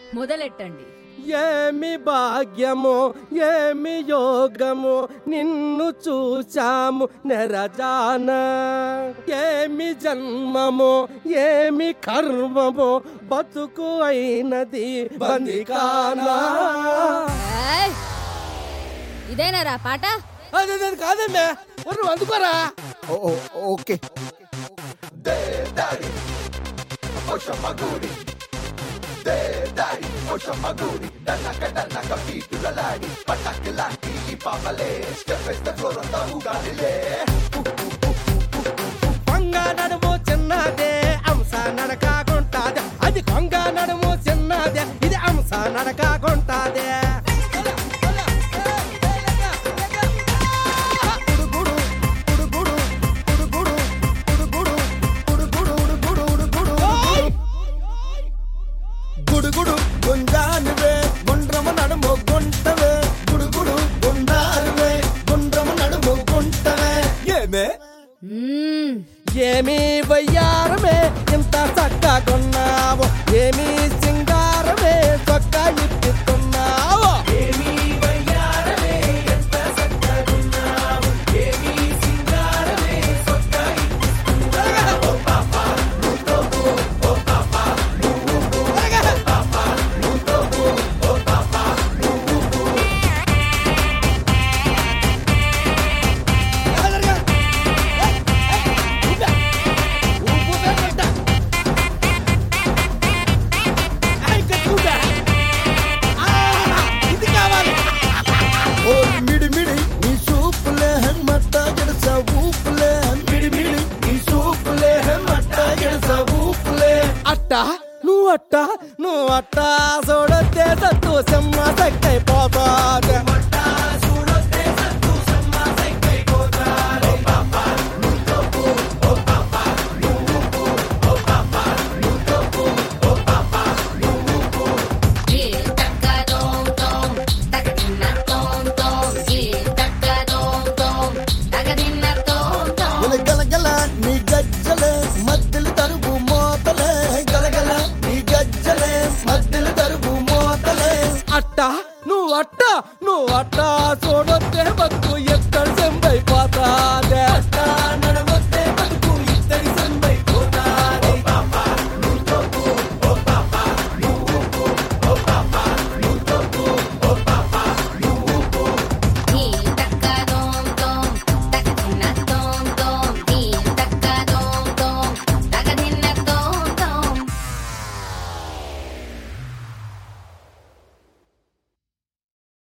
మొదలెట్టండి ఏమి భాగ్యము ఏమి యోగము నిన్ను చూచాము నెరజాన ఏమి జన్మము ఏమి కర్మము బతుకు అయినది బందికానా ఏయ్! ఇదేనారా పాట అదే అదే కాదమ్మే ఒర్రు అందుకోరా ఓ- ఓ- ఓకే కొంగ నడుము చిన్నదే అంశ నడకాకుంటాదే అది కొంగ నడుము చిన్నదే ఇది అంశ నడకాకుంటాదే గుడుగుడు, గుడుగుడు, గుడుగుడు, గుడుగుడు, గుడుగుడు, గుడుగుడు, గుడుగుడు. గుడుగుడు గుంజానువే గుండ్రము నడుము గుంటవే గుడుగుడు గుండారువే గుండ్రము నడుము గుంటవే ఏమే మ్మ్. ఏమి వయ్యారమే ఇంత చక్కగున్నావు ఏమి సింగారమే చొక్క ఇప్పుతున్నావు ఇది కావాలి ఓరి మిడి మిడి నీ సూపులే హన్మట్ట జడస ఊపులే మిడి మిడి నీ సూపులే హన్మట్ట జడస ఊపులే అట్ట నువ్వు అట్ట నువ్వు అట్ట చూడొద్దే సత్తు సెమ్మ సక్కై పోతాదే